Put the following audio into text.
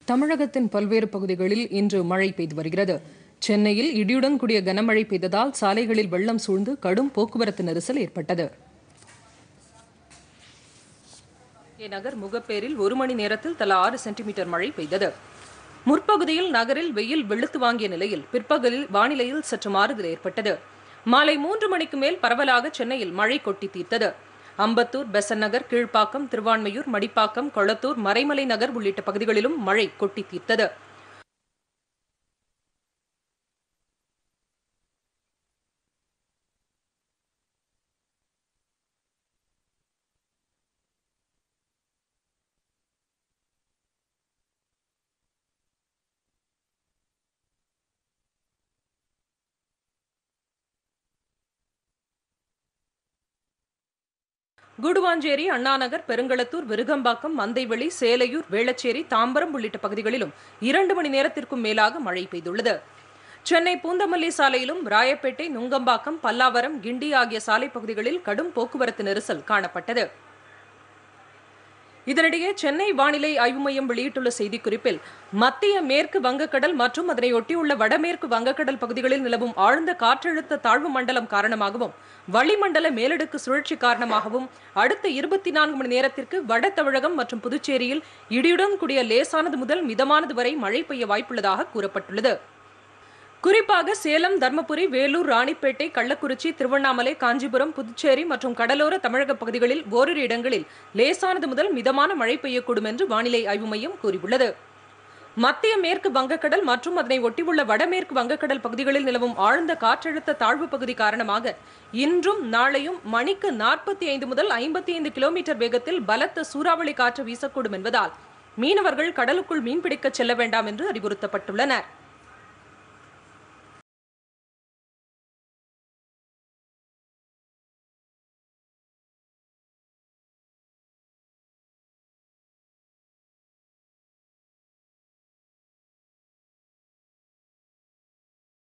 தமிழகத்தின் பல்வேறு பகுதிகளில் இன்று மழை பெய்து வருகிறது சென்னையில் இடியுடன் கூடிய கனமழை பெய்ததால் சாலைகளில் வெள்ளம் சூழ்ந்து கடும் போக்குவரத்து நெரிசல் ஏற்பட்டது நகர் முகப்பேரில் ஒரு மணி நேரத்தில் தலா ஆறு சென்டிமீட்டர் மழை பெய்தது முற்பகுதியில் நகரில் வெயில் வெளுத்து வாங்கிய நிலையில் பிற்பகலில் வானிலையில் சற்று மாறுதல் ஏற்பட்டது மாலை மூன்று மணிக்கு மேல் பரவலாக சென்னையில் மழை கொட்டி தீர்த்தது அம்பத்தூர் பெசன் நகர் கீழ்ப்பாக்கம் திருவான்மையூர் மடிப்பாக்கம் கொளத்தூர் மறைமலை நகர் உள்ளிட்ட பகுதிகளிலும் மழை கொட்டி தீர்த்தது குடுவாஞ்சேரி அண்ணாநகர் பெருங்களத்தூர் விருகம்பாக்கம் மந்தைவெளி சேலையூர் வேளச்சேரி தாம்பரம் உள்ளிட்ட பகுதிகளிலும் இரண்டு மணி நேரத்திற்கும் மேலாக மழை பெய்துள்ளது சென்னை பூந்தமல்லி சாலையிலும் ராயப்பேட்டை நுங்கம்பாக்கம் பல்லாவரம் கிண்டி ஆகிய சாலை பகுதிகளில் கடும் போக்குவரத்து நெரிசல் காணப்பட்டது இதனிடையே சென்னை வானிலை ஆய்வு மையம் வெளியிட்டுள்ள செய்திக்குறிப்பில் மத்திய மேற்கு வங்கக்கடல் மற்றும் அதனை ஒட்டியுள்ள வடமேற்கு வங்கக்கடல் பகுதிகளில் நிலவும் ஆழ்ந்த காற்றழுத்த தாழ்வு மண்டலம் காரணமாகவும் வளிமண்டல மேலடுக்கு சுழற்சி காரணமாகவும் அடுத்த இருபத்தி நான்கு மணி நேரத்திற்கு வட தமிழகம் மற்றும் புதுச்சேரியில் இடியுடன் கூடிய லேசானது முதல் மிதமானது வரை மழை பெய்ய வாய்ப்புள்ளதாக கூறப்பட்டுள்ளது குறிப்பாக சேலம் தர்மபுரி வேலூர் ராணிப்பேட்டை கள்ளக்குறிச்சி திருவண்ணாமலை காஞ்சிபுரம் புதுச்சேரி மற்றும் கடலோர தமிழக பகுதிகளில் ஓரிரு இடங்களில் லேசானது முதல் மிதமான மழை பெய்யக்கூடும் என்று வானிலை ஆய்வு மையம் கூறியுள்ளது மத்திய மேற்கு வங்கக்கடல் மற்றும் அதனை ஒட்டியுள்ள வடமேற்கு வங்கக்கடல் பகுதிகளில் நிலவும் ஆழ்ந்த காற்றழுத்த தாழ்வு பகுதி காரணமாக இன்றும் நாளையும் மணிக்கு நாற்பத்தி ஐந்து முதல் ஐம்பத்தி ஐந்து கிலோமீட்டர் வேகத்தில் பலத்த சூறாவளி காற்று வீசக்கூடும் என்பதால் மீனவர்கள் கடலுக்குள் மீன்பிடிக்க செல்ல வேண்டாம் என்று அறிவுறுத்தப்பட்டுள்ளனர்